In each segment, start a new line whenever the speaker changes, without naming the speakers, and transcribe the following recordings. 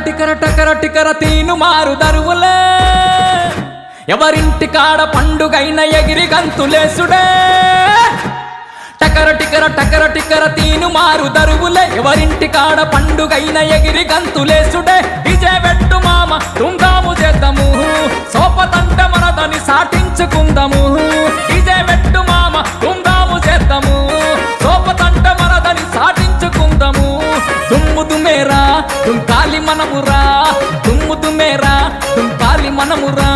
టికర టకర టికర తీను మారు దరువులే ఎవరింటి కాడ పండుగైన ఎగిరి గంతులేసుడే టకర టికర టకర టికర తీను మారు దరువులే ఎవరింటి కాడ పండుగైన ఎగిరి గంతులేసుడే డిజే పెట్టు మామ తుంగాము చేద్దాము సోపతంట మనదని సాటించుకుందాము డిజే పెట్టు మామ తుంగాము చేద్దాము సోపతంట మనదని సాటించుకుందాము దుమ్ము దుమేరా తుంకాలి మనమురా దుమ్ము దుమేరా తుంకాలి మనమురా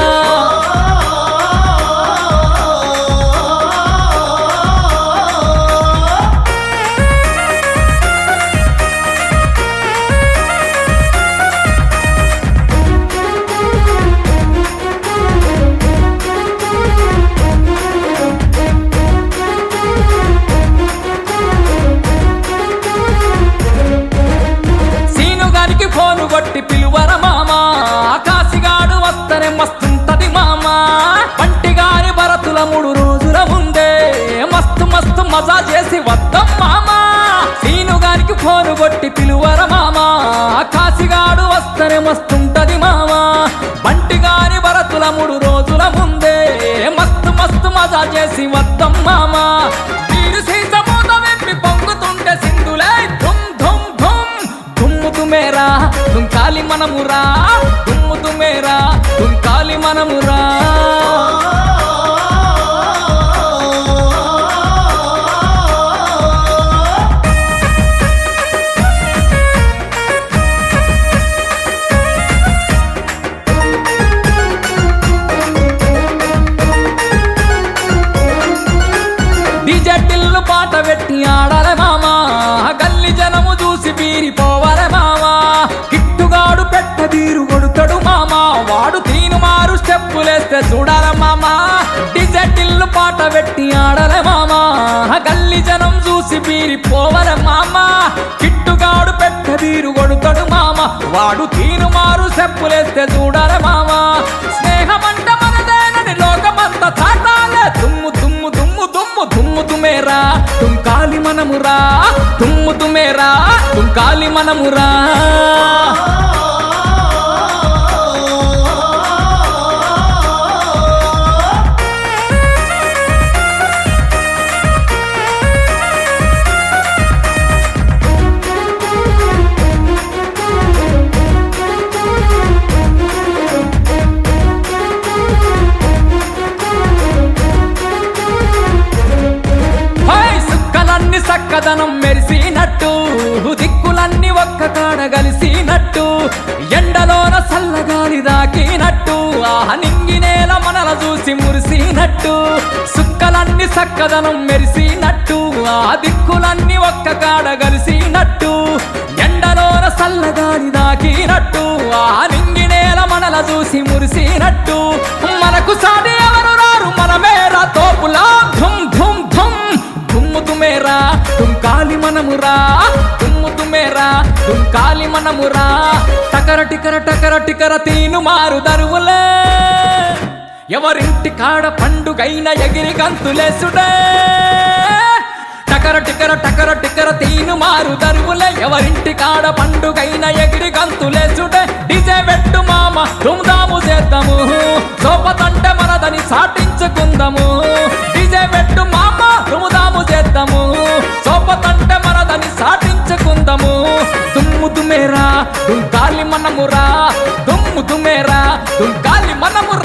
సీను గారికి ఫోను కొట్టి పిలువర మామా కాశీగాడు వస్తనే మస్తుంటది మామా పంటిగారి భరతుల మూడు రోజుల ముందే మస్తు మస్తు మజా చేసి వద్దాం మామా సీను గారికి ఫోను కొట్టి పిలువర మామా కాశీగాడు వస్తనే మస్తుంటది మామా పంటిగారి భరతుల మూడు రోజుల ముందే మస్తు మస్తు మజా చేసి వద్దాం మామా వీరు సీసమూత వెంపి పొంగుతుంటే సింధులే ధుమ్ ధుమ్ ధుమ్ దుమ్ము తుమేరా దుంకాలి మనమురా దుమ్ము తుమేరా దుంకాలి మనమురా డీజే టిల్లు పాట పెట్టి ఆడాలే మామా గల్లి జనము చూసి పీరిపోవాలే మామా కిట్టుగాడు పెట్ట తీరు కొడుతాడు మామా వాడు తీను మారు స్టెప్పులేస్తే చూడాల మామా డీజే టిల్లు పాట పెట్టి ఆడాలే మామా గల్లి జనం చూసి పీరిపోవాలే మామా కిట్టుగాడు పెట్ట తీరు కొడుతాడు మామా వాడు తీను మారు స్టెప్పులేస్తే చూడాలే మామా స్నేహమంట మనదేనని లోకమంతా చాటాలే దుమ్ము దుమ్ము దుమ్ము దుమ్ము దుమ్ము తుమేరా తుంకాలి మనమురా దుమ్ము తుమేరా తుంకాలి మనమురా హై సుక్కలన్నీ సక్కదనం మెరిసినట్టు దిక్కులన్నీ ఒక్క కాడ కలిసినట్టు ఎండలోన చల్లగాలి దాకినట్టు ఆహ నింగి నేల మనల చూసి మురిసినట్టు సుక్కలన్నీ సక్కదనం మెరిసినట్టు ఆ దిక్కులన్నీ ఒక్క కాడ కలిసినట్టు ఎండలోన చల్లగాలి దాకినట్టు ఆ నింగి నేల మనల చూసి మురిసినట్టు మనకు సాటి ఎవరు రారు మనమేరా తోపులా ధుమ్ ధుమ్ ధుమ్ దుమ్ము తుమేరా తుంకాలి మనమురా దుమ్ము తుమేరా తుంకాలి మనమురా టకర టికర టకర టికర తీను మారు దరువులే ఎవరింటి కాడ పండుగైన ఎగిరి గంతులేసుడే టకర టికర టకర టికర తీను మారు దరువులే ఎవరింటి కాడ పండుగైన ఎగిరి గంతులేసుడే డిజే పెట్టు మామ దుమ్దాము చేద్దాము సోపతంటే మనదని సాటించుకుందాము డిజే పెట్టు మామ దుమ్దాము చేద్దాము సోపతంటే మనదని సాటించుకుందాము దుమ్ము దుమేరా దుంకాలి మనమురా దుమ్ము దుమేరా దుంకాలి మనమురా